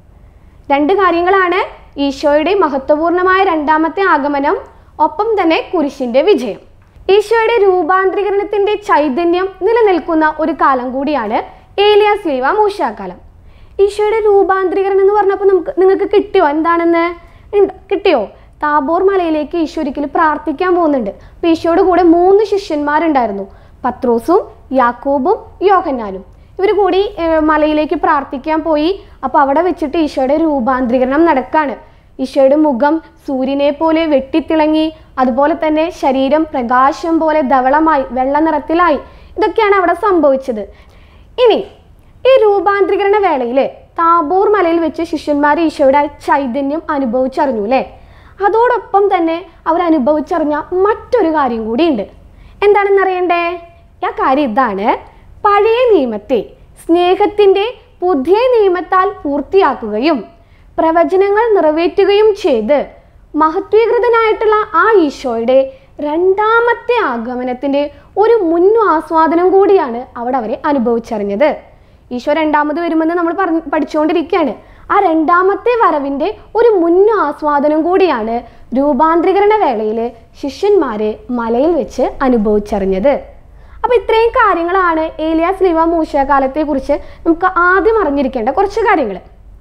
രണ്ട് കാര്യങ്ങളാണ് ഈശോയുടെ മഹത്വപൂർണമായ രണ്ടാമത്തെ ആഗമനം ഒപ്പം തന്നെ കുരിശിന്റെ വിജയം ഈശോയുടെ രൂപാന്തരീകരണത്തിന്റെ ചൈതന്യം നിലനിൽക്കുന്ന ഒരു കാലം കൂടിയാണ് ഏലിയാസ് ലീവ മൂശാക്കാലം ഈശോയുടെ രൂപാന്തരീകരണം എന്ന് പറഞ്ഞപ്പോൾ നമുക്ക് നിങ്ങൾക്ക് കിട്ടിയോ എന്താണെന്ന് ഉണ്ട് കിട്ടിയോ താബോർ മലയിലേക്ക് ഈശോ ഒരിക്കലും പ്രാർത്ഥിക്കാൻ പോകുന്നുണ്ട് അപ്പോൾ ഈശോയുടെ കൂടെ മൂന്ന് ശിഷ്യന്മാരുണ്ടായിരുന്നു പത്രോസും യാക്കോബും യോഹന്നാനും ഇവർ കൂടി ഏഹ്, മലയിലേക്ക് പ്രാർത്ഥിക്കാൻ പോയി അപ്പോൾ അവിടെ വെച്ചിട്ട് ഈശോയുടെ രൂപാന്തരീകരണം നടക്കാണ് ഈശോയുടെ മുഖം സൂര്യനെ പോലെ വെട്ടിത്തിളങ്ങി അതുപോലെ തന്നെ ശരീരം പ്രകാശം പോലെ ധവളമായി വെള്ള നിറത്തിലായി ഇതൊക്കെയാണ് അവിടെ സംഭവിച്ചത് ഇനി ഈ രൂപാന്തരീകരണ വേളയിൽ താബോർ മലയിൽ വെച്ച് ശിഷ്യന്മാർ ഈശോയുടെ ആ ചൈതന്യം അനുഭവിച്ചറിഞ്ഞു അല്ലേ അതോടൊപ്പം തന്നെ അവർ അനുഭവിച്ചറിഞ്ഞ മറ്റൊരു കാര്യം കൂടിയുണ്ട് എന്താണെന്ന് അറിയണ്ടേ ആ കാര്യം ഇതാണ് പഴയ നിയമത്തെ സ്നേഹത്തിൻ്റെ പുതിയ നിയമത്താൽ പൂർത്തിയാക്കുകയും പ്രവചനങ്ങൾ നിറവേറ്റുകയും ചെയ്ത് മഹത്വീകൃതനായിട്ടുള്ള ആ ഈശോയുടെ രണ്ടാമത്തെ ആഗമനത്തിൻ്റെ ഒരു മുൻ ആസ്വാദനം കൂടിയാണ് അവിടെ അവരെ അനുഭവിച്ചറിഞ്ഞത് ഈശോ രണ്ടാമത് വരുമെന്ന് നമ്മൾ പറഞ്ഞ് പഠിച്ചുകൊണ്ടിരിക്കുകയാണ് ആ രണ്ടാമത്തെ വരവിൻ്റെ ഒരു മുൻ ആസ്വാദനം കൂടിയാണ് രൂപാന്തരീകരണ വേളയിൽ ശിഷ്യന്മാരെ മലയിൽ വെച്ച് അനുഭവിച്ചറിഞ്ഞത് അപ്പോൾ ഇത്രയും കാര്യങ്ങളാണ് ഏലിയാസ് ലിവ മൂശകാലത്തെക്കുറിച്ച് നമുക്ക് ആദ്യം അറിഞ്ഞിരിക്കേണ്ട കുറച്ച് കാര്യങ്ങൾ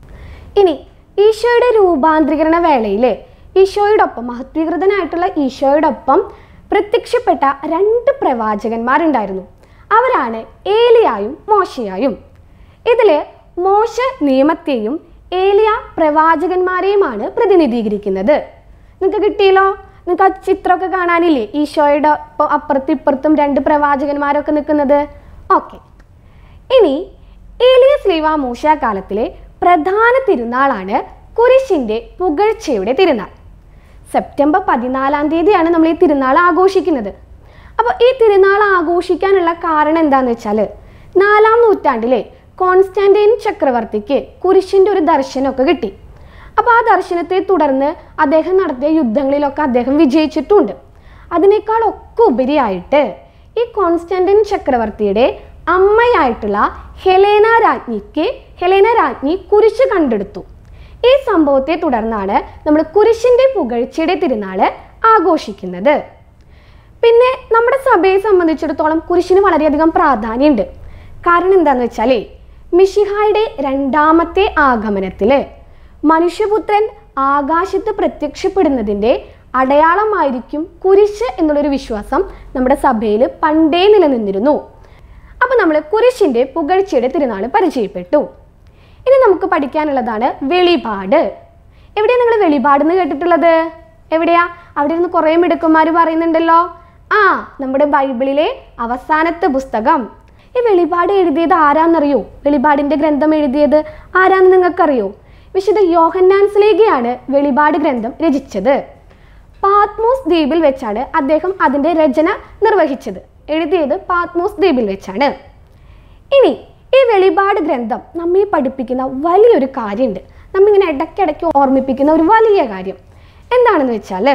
ഇനി ഈശോയുടെ രൂപാന്തരീകരണ വേളയിൽ ഈശോയോടൊപ്പം മഹത്വീകൃതനായിട്ടുള്ള ഈശോയോടൊപ്പം പ്രത്യക്ഷപ്പെട്ട രണ്ട് പ്രവാചകന്മാരുണ്ടായിരുന്നു അവരാണ് ഏലിയായും മോശയായും ഇതിൽ മോശ നിയമത്തെയും ഏലിയ പ്രവാചകന്മാരെയുമാണ് പ്രതിനിധീകരിക്കുന്നത് നിങ്ങൾക്ക് കിട്ടിയല്ലോ നിങ്ങൾക്ക് ആ ചിത്രമൊക്കെ കാണാനില്ലേ ഈശോയുടെ ഒപ്പം അപ്പുറത്തും ഇപ്പുറത്തും രണ്ട് പ്രവാചകന്മാരൊക്കെ നിൽക്കുന്നത് ഓക്കെ ഇനി ഏലിയസ് ലീവ മൂശ കാലത്തിലെ പ്രധാന തിരുനാളാണ് കുരിശിൻ്റെ പുകഴ്ചയുടെ തിരുനാൾ സെപ്റ്റംബർ പതിനാലാം തീയതിയാണ് നമ്മൾ ഈ തിരുനാൾ ആഘോഷിക്കുന്നത് അപ്പോൾ ഈ തിരുനാൾ ആഘോഷിക്കാനുള്ള കാരണം എന്താണെന്ന് വെച്ചാൽ നാലാം നൂറ്റാണ്ടിലെ കോൺസ്റ്റാൻറ്റൈൻ ചക്രവർത്തിക്ക് കുരിശിൻ്റെ ഒരു ദർശനമൊക്കെ കിട്ടി അപ്പോൾ ആ ദർശനത്തെ തുടർന്ന് അദ്ദേഹം നടത്തിയ യുദ്ധങ്ങളിലൊക്കെ അദ്ദേഹം വിജയിച്ചിട്ടുണ്ട് അതിനേക്കാൾ ഒക്കെ ഉപരിയായിട്ട് ഈ കോൺസ്റ്റന്റിൻ ചക്രവർത്തിയുടെ അമ്മയായിട്ടുള്ള ഹെലേന രാജ്ഞിക്ക് ഹെലേന രാജ്ഞി കുരിശ് കണ്ടെടുത്തു ഈ സംഭവത്തെ തുടർന്നാണ് നമ്മൾ കുരിശിന്റെ പുകഴ്ചയുടെ തിരുനാള് ആഘോഷിക്കുന്നത് പിന്നെ നമ്മുടെ സഭയെ സംബന്ധിച്ചിടത്തോളം കുരിശിന് വളരെയധികം പ്രാധാന്യമുണ്ട് കാരണം എന്താന്ന് വെച്ചാലേ മിഷിഹായുടെ രണ്ടാമത്തെ ആഗമനത്തില് മനുഷ്യപുത്രൻ ആകാശത്ത് പ്രത്യക്ഷപ്പെടുന്നതിൻ്റെ അടയാളമായിരിക്കും കുരിശ് എന്നുള്ളൊരു വിശ്വാസം നമ്മുടെ സഭയിൽ പണ്ടേ നിലനിന്നിരുന്നു അപ്പോൾ നമ്മൾ കുരിശിൻ്റെ പുകഴ്ചയുടെ തിരുനാൾ പരിചയപ്പെട്ടു ഇനി നമുക്ക് പഠിക്കാനുള്ളതാണ് വെളിപാട് എവിടെയാണ് നിങ്ങൾ വെളിപാട് എന്ന് കേട്ടിട്ടുള്ളത് എവിടെയാ അവിടെ ഇരുന്ന് കുറേ മിടുക്കന്മാർ പറയുന്നുണ്ടല്ലോ ആ നമ്മുടെ ബൈബിളിലെ അവസാനത്തെ പുസ്തകം ഈ വെളിപാട് എഴുതിയത് ആരാന്നറിയോ വെളിപാടിന്റെ ഗ്രന്ഥം എഴുതിയത് ആരാന്ന് നിങ്ങൾക്കറിയോ വിശുദ്ധ യോഹന്നാൻ സ്ലീഗയാണ് വെളിപാട് ഗ്രന്ഥം രചിച്ചത് പാത്മോസ് ദ്വീപിൽ വെച്ചാണ് അദ്ദേഹം അതിന്റെ രചന നിർവഹിച്ചത് എഴുതിയത് പാത്മോസ് ദ്വീപിൽ വെച്ചാണ് ഇനി ഈ വെളിപാട് ഗ്രന്ഥം നമ്മെ പഠിപ്പിക്കുന്ന വലിയൊരു കാര്യമുണ്ട് നമ്മിങ്ങനെ ഇടയ്ക്കിടയ്ക്ക് ഓർമ്മിപ്പിക്കുന്ന ഒരു വലിയ കാര്യം എന്താണെന്ന് വെച്ചാൽ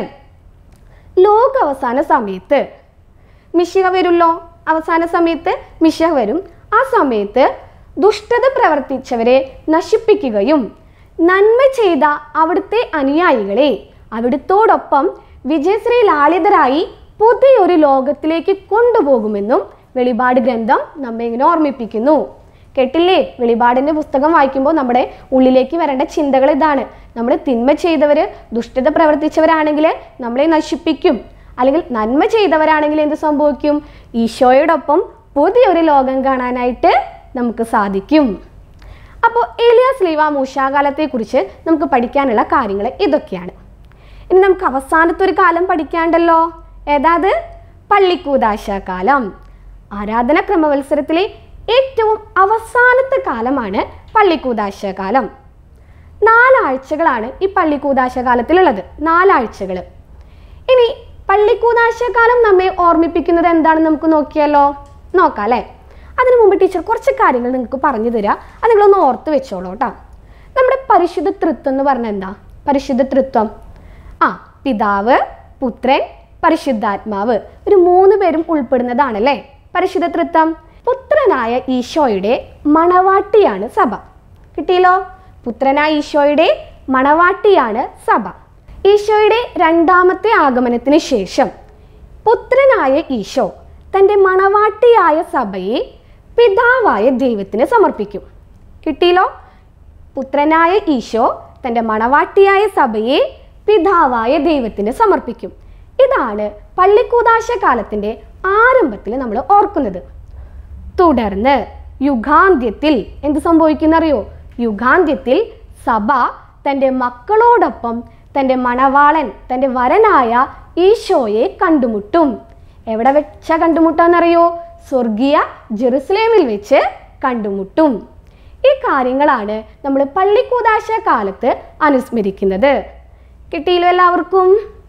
ലോക അവസാന സമയത്ത് മിശിഹ വരുമല്ലോ അവസാന സമയത്ത് മിശിഹ വരും ആ സമയത്ത് ദുഷ്ടത പ്രവർത്തിച്ചവരെ നശിപ്പിക്കുകയും നന്മ ചെയ്ത അവിടുത്തെ അനുയായികളെ അവിടുത്തോടൊപ്പം വിജയശ്രീ ലാളിതരായി പുതിയൊരു ലോകത്തിലേക്ക് കൊണ്ടുപോകുമെന്നും വെളിപാട് ഗ്രന്ഥം നമ്മെ ഇങ്ങനെ ഓർമ്മിപ്പിക്കുന്നു കേട്ടില്ലേ വെളിപാടിന്റെ പുസ്തകം വായിക്കുമ്പോൾ നമ്മുടെ ഉള്ളിലേക്ക് വരേണ്ട ചിന്തകൾ ഇതാണ് നമ്മൾ തിന്മ ചെയ്തവർ ദുഷ്ടത പ്രവർത്തിച്ചവരാണെങ്കിൽ നമ്മളെ നശിപ്പിക്കും അല്ലെങ്കിൽ നന്മ ചെയ്തവരാണെങ്കിൽ എന്ത് സംഭവിക്കും ഈശോയോടൊപ്പം പുതിയൊരു ലോകം കാണാനായിട്ട് നമുക്ക് സാധിക്കും അപ്പോൾ ഏലിയാസ് ലീവ മൂശാകാലത്തെക്കുറിച്ച് നമുക്ക് പഠിക്കാനുള്ള കാര്യങ്ങൾ ഇതൊക്കെയാണ് ഇനി നമുക്ക് അവസാനത്തെ ഒരു കാലം പഠിക്കാണ്ടല്ലോ ഏതാത് പള്ളിക്കൂതാശ കാലം ആരാധന ക്രമവത്സരത്തിലെ ഏറ്റവും അവസാനത്തെ കാലമാണ് പള്ളിക്കൂതാശ കാലം നാലാഴ്ചകളാണ് ഈ പള്ളിക്കൂതാശ കാലത്തിലുള്ളത് നാലാഴ്ചകൾ ഇനി പള്ളിക്കൂതാശ കാലം നമ്മെ ഓർമ്മിപ്പിക്കുന്നത് എന്താണെന്ന് നമുക്ക് നോക്കിയാലോ നോക്കാം അല്ലേ അതിനു മുമ്പ് ടീച്ചർ കുറച്ച് കാര്യങ്ങൾ നിങ്ങൾക്ക് പറഞ്ഞു തരാം അത് നിങ്ങളൊന്ന് ഓർത്ത് വെച്ചോളൂ കേട്ടോ നമ്മുടെ പരിശുദ്ധ തൃത്വം എന്ന് പറഞ്ഞാൽ എന്താ പരിശുദ്ധ തൃത്വം ആ പിതാവ് പുത്രൻ പരിശുദ്ധാത്മാവ് ഒരു മൂന്ന് പേരും ഉൾപ്പെടുന്നതാണല്ലേ പരിശുദ്ധ തൃത്വം പുത്രനായ ഈശോയുടെ മണവാട്ടിയാണ് സഭ കിട്ടിയല്ലോ പുത്രനായ ഈശോയുടെ മണവാട്ടിയാണ് സഭ ഈശോയുടെ രണ്ടാമത്തെ ആഗമനത്തിന് ശേഷം പുത്രനായ ഈശോ തൻ്റെ മണവാട്ടിയായ സഭയെ പിതാവായ ദൈവത്തിന് സമർപ്പിക്കും കിട്ടിയല്ലോ പുത്രനായ ഈശോ തൻ്റെ മണവാട്ടിയായ സഭയെ പിതാവായ ദൈവത്തിന് സമർപ്പിക്കും ഇതാണ് പള്ളിക്കൂതാശ കാലത്തിൻ്റെ ആരംഭത്തിൽ നമ്മൾ ഓർക്കുന്നത് തുടർന്ന് യുഗാന്ത്യത്തിൽ എന്ത് സംഭവിക്കുന്നറിയോ യുഗാന്ത്യത്തിൽ സഭ തൻ്റെ മക്കളോടൊപ്പം തൻ്റെ മണവാളൻ തൻ്റെ വരനായ ഈശോയെ കണ്ടുമുട്ടും എവിടെ വെച്ച കണ്ടുമുട്ടാന്നറിയോ സ്വർഗീയ ജെറുസലേമിൽ വെച്ച് കണ്ടുമുട്ടും ഈ കാര്യങ്ങളാണ് നമ്മൾ പള്ളിക്കൂതാശ കാലത്ത് അനുസ്മരിക്കുന്നത് കിട്ടിയല്ലോ എല്ലാവർക്കും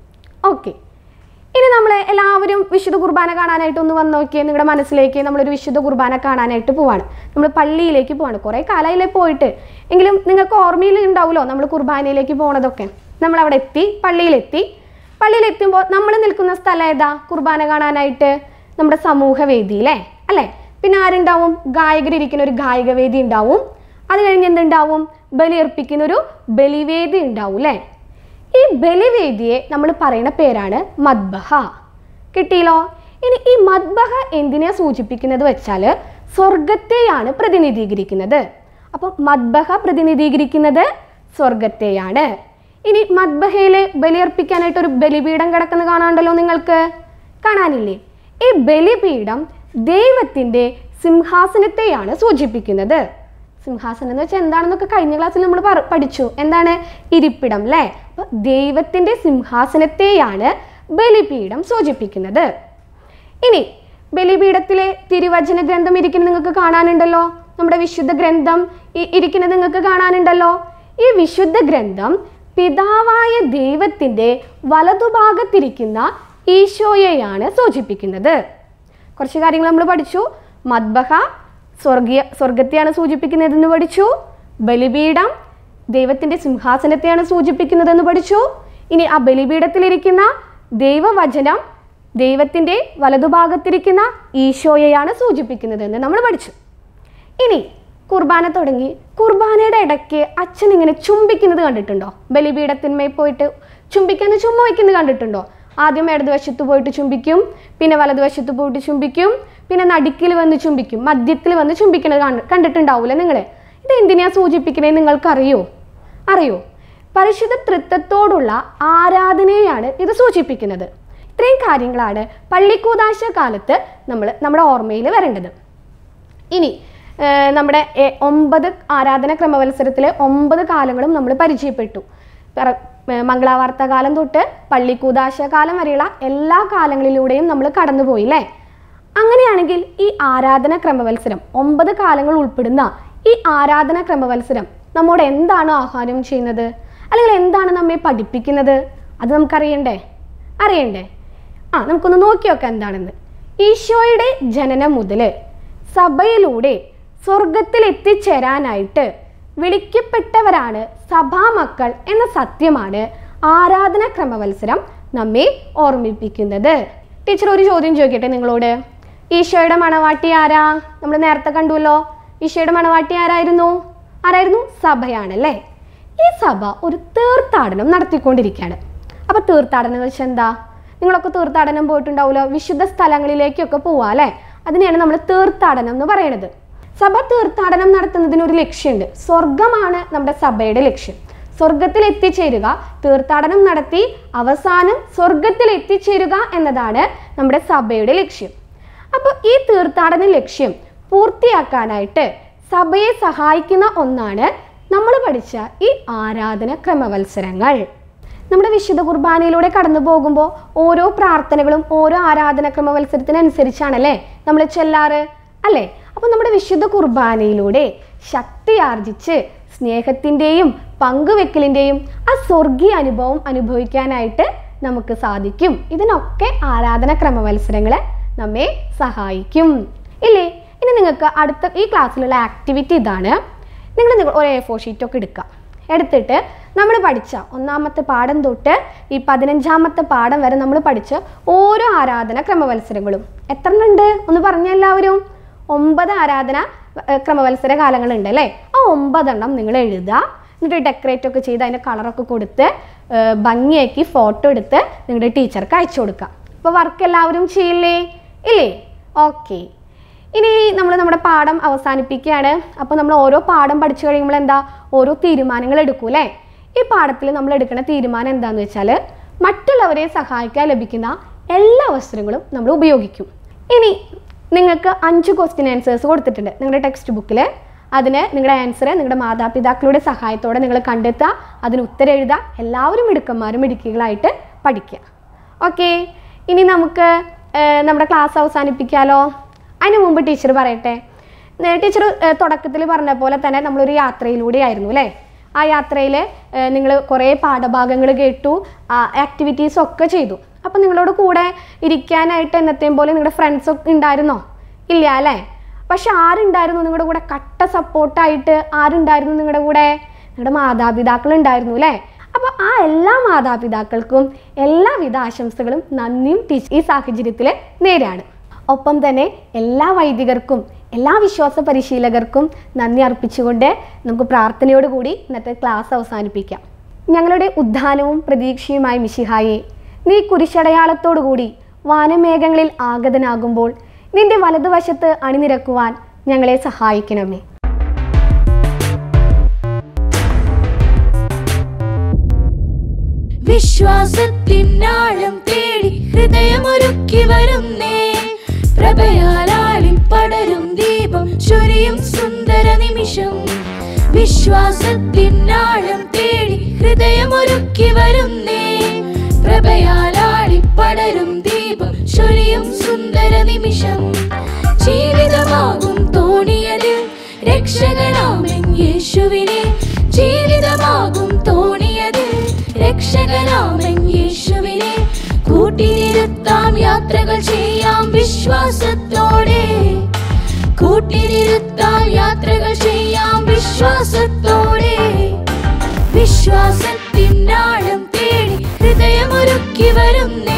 ഓക്കെ ഇനി നമ്മൾ എല്ലാവരും വിശുദ്ധ കുർബാന കാണാനായിട്ട് ഒന്ന് വന്ന് നോക്കിയേ നിങ്ങളുടെ മനസ്സിലേക്ക് നമ്മളൊരു വിശുദ്ധ കുർബാന കാണാനായിട്ട് പോവാണ് നമ്മൾ പള്ളിയിലേക്ക് പോവാണ് കുറേ കാലമായില്ലേ പോയിട്ട് എങ്കിലും നിങ്ങൾക്ക് ഓർമ്മയിൽ ഉണ്ടാവുമല്ലോ നമ്മൾ കുർബാനയിലേക്ക് പോണതൊക്കെ നമ്മൾ അവിടെ എത്തി പള്ളിയിലെത്തി പള്ളിയിലെത്തുമ്പോൾ നമ്മൾ നിൽക്കുന്ന സ്ഥലം ഏതാ കുർബാന കാണാനായിട്ട് നമ്മുടെ സമൂഹവേദിയിലെ അല്ലേ പിന്നെ ആരുണ്ടാവും ഗായകരിരിക്കുന്ന ഒരു ഗായകവേദി ഉണ്ടാവും അത് കഴിഞ്ഞ് എന്തുണ്ടാവും ബലിയർപ്പിക്കുന്ന ഒരു ബലിവേദി ഉണ്ടാവും അല്ലേ ഈ ബലിവേദിയെ നമ്മൾ പറയുന്ന പേരാണ് മദ്ബഹ കിട്ടിയല്ലോ ഇനി ഈ മദ്ബഹ എന്തിനെ സൂചിപ്പിക്കുന്നത് വെച്ചാൽ സ്വർഗത്തെയാണ് പ്രതിനിധീകരിക്കുന്നത് അപ്പം മദ്ബഹ പ്രതിനിധീകരിക്കുന്നത് സ്വർഗത്തെയാണ് ഇനി മദ്ബഹയിൽ ബലിയർപ്പിക്കാനായിട്ട് ഒരു ബലിപീഠം കിടക്കുന്ന കാണാണ്ടല്ലോ നിങ്ങൾക്ക് കാണാനില്ലേ ഈ ബലിപീഠം ദൈവത്തിൻ്റെ സിംഹാസനത്തെയാണ് സൂചിപ്പിക്കുന്നത് സിംഹാസനം എന്ന് വെച്ചാൽ എന്താണെന്നൊക്കെ കഴിഞ്ഞ ക്ലാസ്സിൽ നമ്മൾ പറ- പഠിച്ചു എന്താണ് ഇരിപ്പിടം അല്ലേ അപ്പൊ ദൈവത്തിന്റെ സിംഹാസനത്തെയാണ് ബലിപീഠം സൂചിപ്പിക്കുന്നത് ഇനി ബലിപീഠത്തിലെ തിരുവചന ഗ്രന്ഥം ഇരിക്കുന്നത് നിങ്ങൾക്ക് കാണാനുണ്ടല്ലോ നമ്മുടെ വിശുദ്ധ ഗ്രന്ഥം ഇ- ഇരിക്കുന്നത് നിങ്ങൾക്ക് കാണാനുണ്ടല്ലോ ഈ വിശുദ്ധ ഗ്രന്ഥം പിതാവായ ദൈവത്തിന്റെ വലതുഭാഗത്തിരിക്കുന്ന ഈശോയെയാണ് സൂചിപ്പിക്കുന്നത് കുറച്ച് കാര്യങ്ങൾ നമ്മൾ പഠിച്ചു മദ്ബഹ സ്വർഗീയ സ്വർഗത്തെയാണ് സൂചിപ്പിക്കുന്നതെന്ന് പഠിച്ചു ബലിപീഠം ദൈവത്തിന്റെ സിംഹാസനത്തെയാണ് സൂചിപ്പിക്കുന്നതെന്ന് പഠിച്ചു ഇനി ആ ബലിപീഠത്തിലിരിക്കുന്ന ദൈവവചനം ദൈവത്തിന്റെ വലതുഭാഗത്തിരിക്കുന്ന ഈശോയെയാണ് സൂചിപ്പിക്കുന്നതെന്ന് നമ്മൾ പഠിച്ചു ഇനി കുർബാന തുടങ്ങി കുർബാനയുടെ ഇടയ്ക്ക് അച്ഛൻ ഇങ്ങനെ ചുംബിക്കുന്നത് കണ്ടിട്ടുണ്ടോ ബലിപീഠത്തിന്മേൽ പോയിട്ട് ചുംബിക്കുന്ന ചുമ്മ വയ്ക്കുന്നത് കണ്ടിട്ടുണ്ടോ ആദ്യം ഇടതുവശത്ത് പോയിട്ട് ചുംബിക്കും പിന്നെ വലതുവശത്ത് പോയിട്ട് ചുംബിക്കും പിന്നെ നടുക്കിൽ വന്ന് ചുംബിക്കും മധ്യത്തിൽ വന്ന് ചുംബിക്കുന്നത് കണ്ട് കണ്ടിട്ടുണ്ടാവൂലേ നിങ്ങൾ ഇത് എന്തിനാ സൂചിപ്പിക്കണേ നിങ്ങൾക്കറിയോ അറിയോ പരിശുദ്ധ തൃത്വത്തോടുള്ള ആരാധനയെയാണ് ഇത് സൂചിപ്പിക്കുന്നത് ഇത്രയും കാര്യങ്ങളാണ് പള്ളിക്കൂതാശ കാലത്ത് നമ്മൾ നമ്മുടെ ഓർമ്മയിൽ വരേണ്ടത് ഇനി ഏഹ്, നമ്മുടെ എ- ഒമ്പത് ആരാധന ക്രമവത്സരത്തിലെ ഒമ്പത് കാലങ്ങളും നമ്മൾ പരിചയപ്പെട്ടു പിറ- ഏഹ്, മംഗളാവാർത്ത കാലം തൊട്ട് പള്ളിക്കൂതാശ കാലം വരെയുള്ള എല്ലാ കാലങ്ങളിലൂടെയും നമ്മൾ കടന്നുപോയി അല്ലേ അങ്ങനെയാണെങ്കിൽ ഈ ആരാധന ക്രമവത്സരം ഒമ്പത് കാലങ്ങൾ ഉൾപ്പെടുന്ന ഈ ആരാധന ക്രമവത്സരം നമ്മോട് എന്താണ് ആഹ്വാനം ചെയ്യുന്നത് അല്ലെങ്കിൽ എന്താണ് നമ്മെ പഠിപ്പിക്കുന്നത് അത് നമുക്കറിയണ്ടേ അറിയണ്ടേ ആ നമുക്കൊന്ന് നോക്കി നോക്കാം എന്താണെന്ന് ഈശോയുടെ ജനനം മുതൽ സഭയിലൂടെ സ്വർഗത്തിൽ എത്തിച്ചേരാനായിട്ട് വിളിക്കപ്പെട്ടവരാണ് സഭാമക്കൾ എന്ന സത്യമാണ് ആരാധന ക്രമവത്സരം നമ്മെ ഓർമ്മിപ്പിക്കുന്നത് ടീച്ചർ ഒരു ചോദ്യം ചോദിക്കട്ടെ നിങ്ങളോട് ഈശോയുടെ മണവാട്ടി ആരാ നമ്മൾ നേരത്തെ കണ്ടുവല്ലോ ഈശോയുടെ മണവാട്ടി ആരായിരുന്നു ആരായിരുന്നു സഭയാണല്ലേ ഈ സഭ ഒരു തീർത്ഥാടനം നടത്തിക്കൊണ്ടിരിക്കുകയാണ് അപ്പോൾ തീർത്ഥാടനം എന്ന് വെച്ചാൽ എന്താ നിങ്ങളൊക്കെ തീർത്ഥാടനം പോയിട്ടുണ്ടാവുമല്ലോ വിശുദ്ധ സ്ഥലങ്ങളിലേക്കൊക്കെ പോവാ അല്ലേ അതിനെയാണ് നമ്മൾ തീർത്ഥാടനം എന്ന് പറയുന്നത് സഭ തീർത്ഥാടനം നടത്തുന്നതിന് ഒരു ലക്ഷ്യമുണ്ട് സ്വർഗമാണ് നമ്മുടെ സഭയുടെ ലക്ഷ്യം സ്വർഗത്തിൽ എത്തിച്ചേരുക തീർത്ഥാടനം നടത്തി അവസാനം സ്വർഗത്തിൽ എത്തിച്ചേരുക എന്നതാണ് നമ്മുടെ സഭയുടെ ലക്ഷ്യം അപ്പോൾ ഈ തീർത്ഥാടന ലക്ഷ്യം പൂർത്തിയാക്കാനായിട്ട് സഭയെ സഹായിക്കുന്ന ഒന്നാണ് നമ്മൾ പഠിച്ച ഈ ആരാധന ക്രമവത്സരങ്ങൾ നമ്മുടെ വിശുദ്ധ കുർബാനയിലൂടെ കടന്നു പോകുമ്പോൾ ഓരോ പ്രാർത്ഥനകളും ഓരോ ആരാധന ക്രമവത്സരത്തിനനുസരിച്ചാണല്ലേ നമ്മൾ ചെല്ലാറ് അല്ലേ അപ്പോൾ നമ്മുടെ വിശുദ്ധ കുർബാനയിലൂടെ ശക്തി ആർജിച്ച് സ്നേഹത്തിൻ്റെയും പങ്കുവെക്കലിൻ്റെയും ആ സ്വർഗീയ അനുഭവം അനുഭവിക്കാനായിട്ട് നമുക്ക് സാധിക്കും ഇതിനൊക്കെ ആരാധന ക്രമവത്സരങ്ങൾ നമ്മെ സഹായിക്കും ഇല്ലേ ഇനി നിങ്ങൾക്ക് അടുത്ത ഈ ക്ലാസ്സിലുള്ള ആക്ടിവിറ്റി ഇതാണ് നിങ്ങൾ നിങ്ങൾ ഒരു എ ഫോർ ഷീറ്റൊക്കെ എടുക്കുക എടുത്തിട്ട് നമ്മൾ പഠിച്ച ഒന്നാമത്തെ പാഠം തൊട്ട് ഈ പതിനഞ്ചാമത്തെ പാഠം വരെ നമ്മൾ പഠിച്ച ഓരോ ആരാധന ക്രമവത്സരങ്ങളും എത്ര ഉണ്ട് ഒന്ന് പറഞ്ഞ എല്ലാവരും ഒമ്പത് ആരാധന ഏർ, ക്രമവത്സര കാലങ്ങളുണ്ട് അല്ലേ ആ ഒമ്പതെണ്ണം നിങ്ങൾ എഴുതുക എന്നിട്ട് ഡെക്കറേറ്റ് ഒക്കെ ചെയ്ത് അതിൻ്റെ കളറൊക്കെ കൊടുത്ത് ഏർ, ഭംഗിയാക്കി ഫോട്ടോ എടുത്ത് നിങ്ങളുടെ ടീച്ചർക്ക് അയച്ചു കൊടുക്കുക അപ്പോൾ വർക്ക് എല്ലാവരും ചെയ്യില്ലേ ഇല്ലേ ഓക്കെ ഇനി നമ്മൾ നമ്മുടെ പാഠം അവസാനിപ്പിക്കുകയാണ് അപ്പോൾ നമ്മൾ ഓരോ പാഠം പഠിച്ചു കഴിയുമ്പോൾ എന്താ ഓരോ തീരുമാനങ്ങൾ എടുക്കും അല്ലേ ഈ പാഠത്തിൽ നമ്മൾ എടുക്കുന്ന തീരുമാനം എന്താണെന്ന് വെച്ചാൽ മറ്റുള്ളവരെ സഹായിക്കാൻ ലഭിക്കുന്ന എല്ലാ അവസരങ്ങളും നമ്മൾ ഉപയോഗിക്കും ഇനി നിങ്ങൾക്ക് അഞ്ച് ക്വസ്റ്റ്യൻ ആൻസേഴ്സ് കൊടുത്തിട്ടുണ്ട് നിങ്ങളുടെ ടെക്സ്റ്റ് ബുക്കിൽ അതിന് നിങ്ങളുടെ ആൻസർ നിങ്ങളുടെ മാതാപിതാക്കളുടെ സഹായത്തോടെ നിങ്ങൾ കണ്ടെത്തുക അതിന് ഉത്തരം എഴുതുക എല്ലാവരും മിടുക്കന്മാരും മിടുക്കികളായിട്ട് പഠിക്കുക ഓക്കെ ഇനി നമുക്ക് ഏർ, നമ്മുടെ ക്ലാസ് അവസാനിപ്പിക്കാലോ അതിന് മുമ്പ് ടീച്ചർ പറയട്ടെ ടീച്ചർ തുടക്കത്തിൽ പറഞ്ഞ പോലെ തന്നെ നമ്മളൊരു യാത്രയിലൂടെ ആയിരുന്നു അല്ലേ ആ യാത്രയിൽ നിങ്ങൾ കുറേ പാഠഭാഗങ്ങൾ കേട്ടു ആക്ടിവിറ്റീസ് ഒക്കെ ചെയ്തു അപ്പം നിങ്ങളോട് കൂടെ ഇരിക്കാനായിട്ട് എന്നത്തെയും പോലെ നിങ്ങളുടെ ഫ്രണ്ട്സ് ഒക്കെ ഉണ്ടായിരുന്നോ ഇല്ല അല്ലേ പക്ഷെ ആരുണ്ടായിരുന്നു നിങ്ങളുടെ കൂടെ കട്ട സപ്പോർട്ടായിട്ട് ആരുണ്ടായിരുന്നു നിങ്ങളുടെ കൂടെ നിങ്ങളുടെ മാതാപിതാക്കൾ ഉണ്ടായിരുന്നു അല്ലേ അപ്പോൾ ആ എല്ലാ മാതാപിതാക്കൾക്കും എല്ലാവിധ ആശംസകളും നന്ദിയും ടീച്ചർ ഈ സാഹചര്യത്തിൽ നേരാണ് ഒപ്പം തന്നെ എല്ലാ വൈദികർക്കും എല്ലാ വിശ്വാസ പരിശീലകർക്കും നന്ദി അർപ്പിച്ചുകൊണ്ട് നമുക്ക് പ്രാർത്ഥനയോടുകൂടി ഇന്നത്തെ ക്ലാസ് അവസാനിപ്പിക്കാം ഞങ്ങളുടെ ഉദ്ധാനവും പ്രതീക്ഷയുമായ മിശിഹായെ നീ കുരിശടയാളത്തോടുകൂടി വാനമേഘങ്ങളിൽ ആഗതനാകുമ്പോൾ നിന്റെ വലതുവശത്ത് അണിനിരക്കുവാൻ ഞങ്ങളെ സഹായിക്കണമേ വിശ്വാസത്തിനാഴം തേടി ഹൃദയമൊരുക്കി വരുന്നേ പ്രഭയാലാളിൽ പടരും ദീപം ചൊരിയും സുന്ദര നിമിഷം വിശ്വാസത്തിനാഴം തേടി ഹൃദയമൊരുക്കി വരുന്നേ പ്രഭയാലാളി പടരും ദീപം ചൊരിയും സുന്ദര നിമിഷം ജീവിതമാകും തോണിയതിൽ രക്ഷകനാമൻ യേശുവിനെ ജീവിതമാകും തോണിയതിൽ രക്ഷകനാമൻ യേശുവിനെ കൂട്ടിനിരുത്താം യാത്രകൾ ചെയ്യാം വിശ്വാസത്തോടെ കൂട്ടിനിരുത്താം യാത്രകൾ ചെയ്യാം വിശ്വാസത്തോടെ വിശ്വാസത്തിൻ ആഴം തേടി ഹൃദയമൊരുക്കി വരുന്നേ